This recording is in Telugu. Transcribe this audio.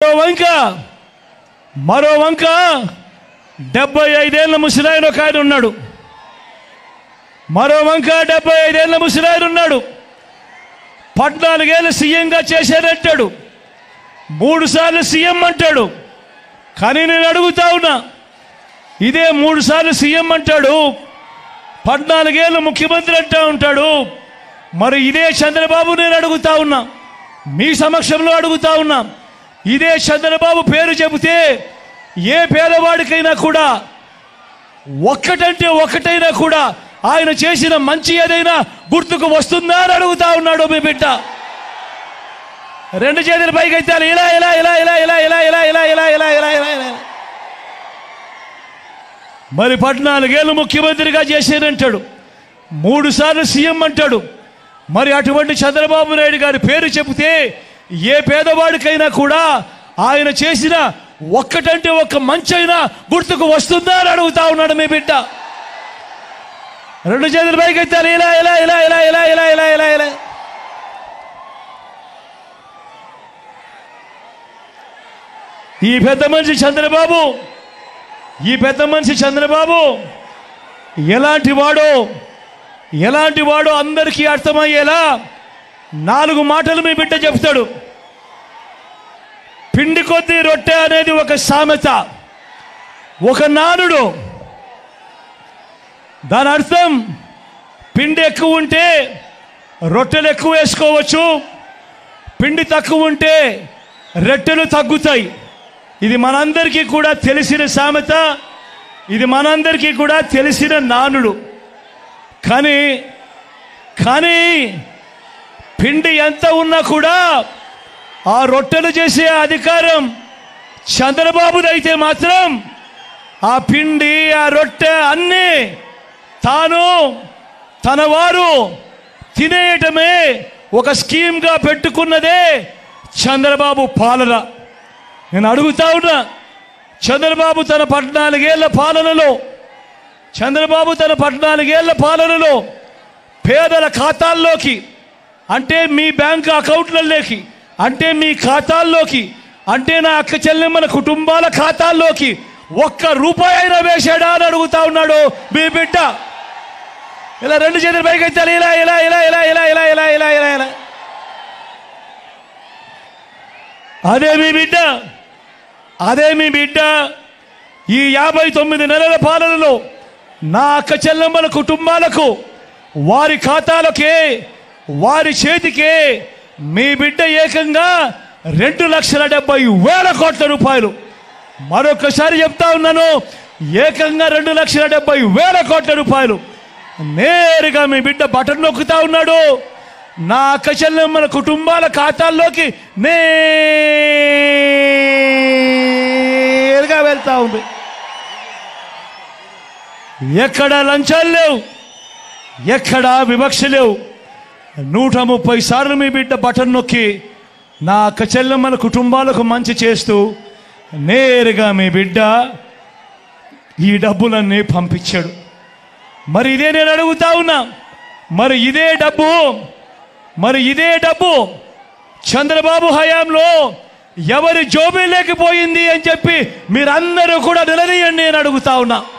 మరో వంక మరో వంక డెబ్బై ఐదేళ్ల ముసలాయన ఒక ఆయన ఉన్నాడు మరో వంక డెబ్బై ఐదేళ్ల ముసలాయన ఉన్నాడు పద్నాలుగేళ్ళు సీఎంగా చేశారంటాడు మూడు సార్లు సీఎం అంటాడు కానీ నేను అడుగుతా ఉన్నా ఇదే మూడు సార్లు సీఎం అంటాడు పద్నాలుగేళ్ళు ముఖ్యమంత్రి అంటా ఉంటాడు మరి ఇదే చంద్రబాబు నేను అడుగుతా ఉన్నా మీ సమక్షంలో అడుగుతా ఉన్నా ఇదే చంద్రబాబు పేరు చెబితే ఏ పేదవాడికైనా కూడా ఒక్కటంటే ఒక్కటైనా కూడా ఆయన చేసిన మంచి ఏదైనా గుర్తుకు వస్తుందా అని అడుగుతా ఉన్నాడు మీ బిడ్డ రెండు చేతులు పైకి ఎత్తాలి ఇలా ఇలా ఇలా ఇలా ఇలా ఇలా ఇలా ఇలా ఇలా ఇలా ఇలా ఇలా ఇలా మరి పద్నాలుగేళ్ళు ముఖ్యమంత్రిగా చేశానంటాడు మూడు సార్లు సీఎం అంటాడు మరి అటువంటి చంద్రబాబు నాయుడు గారి పేరు చెబితే ఏ పేదవాడికైనా కూడా ఆయన చేసిన ఒక్కటంటే ఒక్క మంచైనా గుర్తుకు వస్తుందా అని అడుగుతా ఉన్నాడు మీ బిడ్డ రెండు చేతులు పైకి ఎత్తాలి ఇలా ఇలా ఇలా ఇలా ఇలా ఇలా ఇలా ఇలా ఇలా ఈ పెద్ద మనిషి చంద్రబాబు ఈ పెద్ద మనిషి చంద్రబాబు ఎలాంటి వాడో ఎలాంటి వాడో అందరికీ అర్థమయ్యేలా నాలుగు మాటలు మీ బిడ్డ చెప్తాడు పిండి కొద్దీ రొట్టె అనేది ఒక సామెత ఒక నానుడు దాని అర్థం పిండి ఎక్కువ ఉంటే రొట్టెలు ఎక్కువ వేసుకోవచ్చు పిండి తక్కువ ఉంటే రొట్టెలు తగ్గుతాయి ఇది మనందరికీ కూడా తెలిసిన సామెత ఇది మనందరికీ కూడా తెలిసిన నానుడు కానీ కానీ పిండి ఎంత ఉన్నా కూడా ఆ రొట్టెలు చేసే అధికారం చంద్రబాబుదైతే మాత్రం ఆ పిండి ఆ రొట్టె అన్నీ తాను తన వారు తినేయటమే ఒక స్కీమ్గా పెట్టుకున్నదే చంద్రబాబు పాలన నేను అడుగుతా ఉన్నా చంద్రబాబు తన పద్నాలుగేళ్ల పాలనలో చంద్రబాబు తన పద్నాలుగేళ్ల పాలనలో పేదల ఖాతాల్లోకి అంటే మీ బ్యాంక్ అకౌంట్లలోకి అంటే మీ ఖాతాల్లోకి అంటే నా అక్క చెల్లెమ్మల కుటుంబాల ఖాతాల్లోకి ఒక్క రూపాయి అయినా వేశాడా అని అడుగుతా ఉన్నాడు మీ బిడ్డ ఇలా రెండు చేతులు పైకి ఎత్తాలి ఇలా ఇలా ఇలా ఇలా ఇలా ఇలా ఇలా ఇలా ఇలా ఇలా అదే మీ బిడ్డ అదే మీ బిడ్డ ఈ యాభై తొమ్మిది నెలల పాలనలో నా అక్క చెల్లెమ్మల కుటుంబాలకు వారి ఖాతాలకే వారి చేతికే మీ బిడ్డ ఏకంగా రెండు లక్షల డెబ్బై వేల కోట్ల రూపాయలు మరొకసారి చెప్తా ఉన్నాను ఏకంగా రెండు లక్షల డెబ్బై వేల కోట్ల రూపాయలు నేరుగా మీ బిడ్డ బటన్ నొక్కుతా ఉన్నాడు నా అక్క చెల్లెమ్మల కుటుంబాల ఖాతాల్లోకి నేరుగా వెళ్తా ఉంది ఎక్కడ లంచాలు లేవు ఎక్కడ వివక్ష లేవు నూట ముప్పై సార్లు మీ బిడ్డ బటన్ నొక్కి నా అక్క చెల్లెమ్మల కుటుంబాలకు మంచి చేస్తూ నేరుగా మీ బిడ్డ ఈ డబ్బులన్నీ పంపించాడు మరి ఇదే నేను అడుగుతా ఉన్నా మరి ఇదే డబ్బు మరి ఇదే డబ్బు చంద్రబాబు హయాంలో ఎవరి జోబీ లేకపోయింది అని చెప్పి మీరందరూ కూడా నిలదీయండి నేను అడుగుతా ఉన్నా